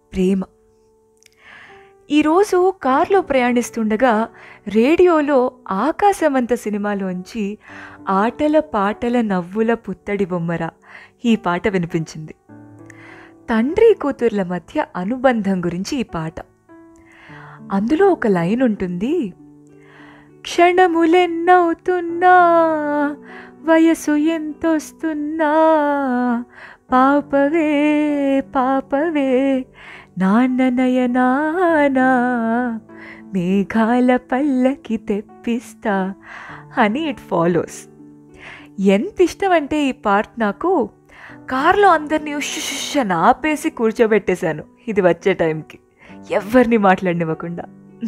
ప్రేమ ఈరోజు కారులో ప్రయాణిస్తుండగా రేడియోలో ఆకాశమంత సినిమాలోంచి ఆటల పాటల నవ్వుల పుత్తడి బొమ్మర ఈ పాట వినిపించింది తండ్రి కూతుర్ల మధ్య అనుబంధం గురించి ఈ పాట అందులో ఒక లైన్ ఉంటుంది క్షణములెన్నవుతున్నా వయసు ఎంతొస్తున్నా పాపవే పాపవే నాన్న నయనానా మేఘాల పల్లకి తెప్పిస్తా అని ఇట్ ఫాలోస్ ఎంత ఇష్టం అంటే ఈ పార్ట్ నాకు కార్లో అందరినీ ఉష్ అని ఆపేసి కూర్చోబెట్టేశాను ఇది వచ్చే టైంకి ఎవరిని మాట్లాడనివ్వకుండా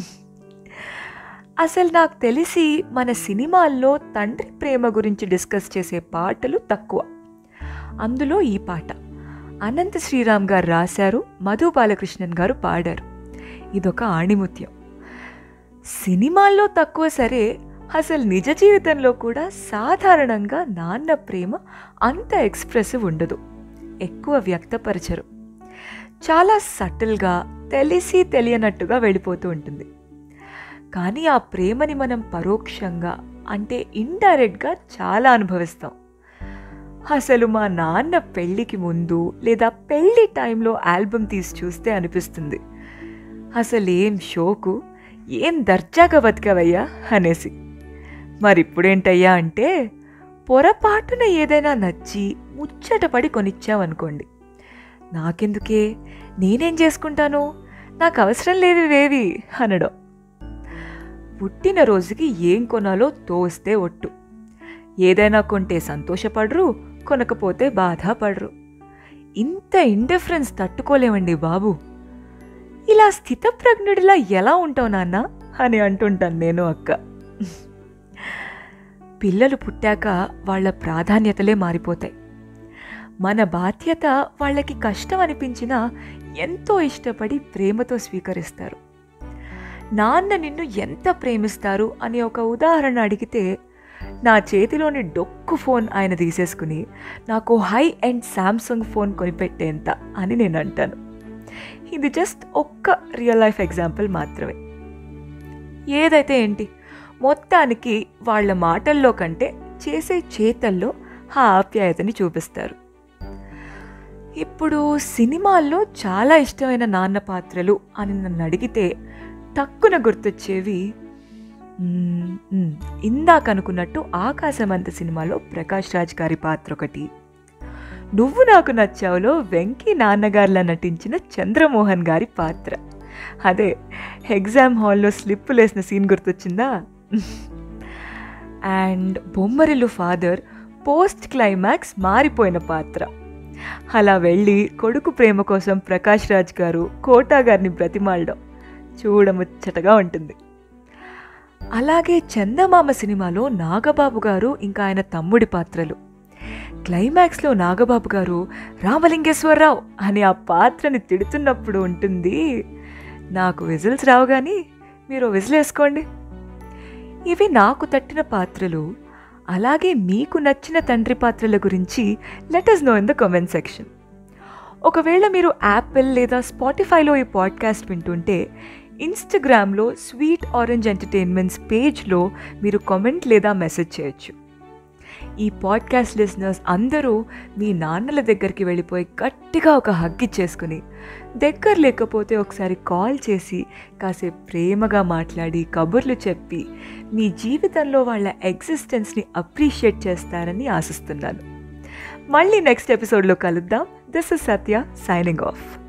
అసలు నాకు తెలిసి మన సినిమాల్లో తండ్రి ప్రేమ గురించి డిస్కస్ చేసే పాటలు తక్కువ అందులో ఈ పాట అనంత శ్రీరామ్ గారు రాశారు మధు బాలకృష్ణన్ గారు పాడారు ఇదొక ఆణిముత్యం సినిమాల్లో తక్కువ సరే అసలు నిజ జీవితంలో కూడా సాధారణంగా నాన్న ప్రేమ అంత ఎక్స్ప్రెసివ్ ఉండదు ఎక్కువ వ్యక్తపరచరు చాలా సటిల్గా తెలిసి తెలియనట్టుగా వెళ్ళిపోతూ ఉంటుంది కానీ ఆ ప్రేమని మనం పరోక్షంగా అంటే ఇండైరెక్ట్గా చాలా అనుభవిస్తాం అసలు మా నాన్న పెళ్ళికి ముందు లేదా పెళ్ళి టైంలో ఆల్బమ్ తీసి చూస్తే అనిపిస్తుంది అసలు ఏం షోకు ఏం దర్జాగా బతికావయ్యా అనేసి మరి ఇప్పుడేంటయ్యా అంటే పొరపాటున ఏదైనా నచ్చి ముచ్చటపడి కొనిచ్చామనుకోండి నాకెందుకే నేనేం చేసుకుంటాను నాకు అవసరం లేవివేవి అనడం పుట్టినరోజుకి ఏం కొనాలో తోస్తే ఒట్టు ఏదైనా కొంటే సంతోషపడరు కొనకపోతే బాధపడరు ఇంత ఇండిఫరెన్స్ తట్టుకోలేమండి బాబు ఇలా స్థితప్రజ్ఞుడిలా ఎలా ఉంటావు నాన్న అని అంటుంటాను నేను అక్క పిల్లలు పుట్టాక వాళ్ళ ప్రాధాన్యతలే మారిపోతాయి మన బాధ్యత వాళ్ళకి కష్టం అనిపించినా ఎంతో ఇష్టపడి ప్రేమతో స్వీకరిస్తారు నాన్న నిన్ను ఎంత ప్రేమిస్తారు అని ఒక ఉదాహరణ అడిగితే నా చేతిలోని డొక్కు ఫోన్ ఆయన తీసేసుకుని నాకు హై అండ్ శాంసంగ్ ఫోన్ కొనిపెట్టేంత అని నేను అంటాను ఇది జస్ట్ ఒక్క రియల్ లైఫ్ ఎగ్జాంపుల్ మాత్రమే ఏదైతే ఏంటి మొత్తానికి వాళ్ళ మాటల్లో కంటే చేసే చేతల్లో ఆ ఆప్యాయతని చూపిస్తారు ఇప్పుడు సినిమాల్లో చాలా ఇష్టమైన నాన్న పాత్రలు అని నన్ను అడిగితే టక్కున గుర్తొచ్చేవి మ్మ్, మ్మ్, ఇందాక అనుకున్నట్టు ఆకాశమంత సినిమాలో ప్రకాష్ రాజ్ గారి పాత్ర ఒకటి నువ్వు నాకు నచ్చావులో వెంకీ నాన్నగారిలా నటించిన చంద్రమోహన్ గారి పాత్ర అదే ఎగ్జామ్ హాల్లో స్లిప్పులు వేసిన సీన్ గుర్తొచ్చిందా and Bommarillu father post climax మారిపోయిన పాత్ర అలా వెళ్ళి కొడుకు ప్రేమ కోసం ప్రకాష్ రాజ్ గారు కోటా గారిని బ్రతిమాలడం చూడముచ్చటగా ఉంటుంది అలాగే చందమామ సినిమాలో నాగబాబు గారు ఇంకా ఆయన తమ్ముడి పాత్రలు క్లైమాక్స్లో నాగబాబు గారు రామలింగేశ్వరరావు అని ఆ పాత్రని తిడుతున్నప్పుడు ఉంటుంది నాకు విజిల్స్ రావు కానీ మీరు విజిల్ వేసుకోండి ఇవి నాకు తట్టిన పాత్రలు అలాగే మీకు నచ్చిన తండ్రి పాత్రల గురించి let us know in the comment section ఒకవేళ మీరు యాపిల్ లేదా స్పాటిఫైలో ఈ పాడ్కాస్ట్ వింటుంటే ఇన్స్టాగ్రామ్లో స్వీట్ ఆరెంజ్ ఎంటర్టైన్మెంట్స్ పేజ్లో మీరు కామెంట్ లేదా మెసేజ్ చేయొచ్చు ఈ పాడ్కాస్ట్ లిసనర్స్ అందరూ మీ నాన్నల దగ్గరికి వెళ్ళిపోయి గట్టిగా ఒక హగ్ ఇచ్చేసుకుని దగ్గర లేకపోతే ఒకసారి కాల్ చేసి కాసేపు ప్రేమగా మాట్లాడి కబుర్లు చెప్పి మీ జీవితంలో వాళ్ళ ఎగ్జిస్టెన్స్ని అప్రిషియేట్ చేస్తారని ఆశిస్తున్నాను మళ్ళీ నెక్స్ట్ ఎపిసోడ్లో కలుద్దాం this is Satya signing of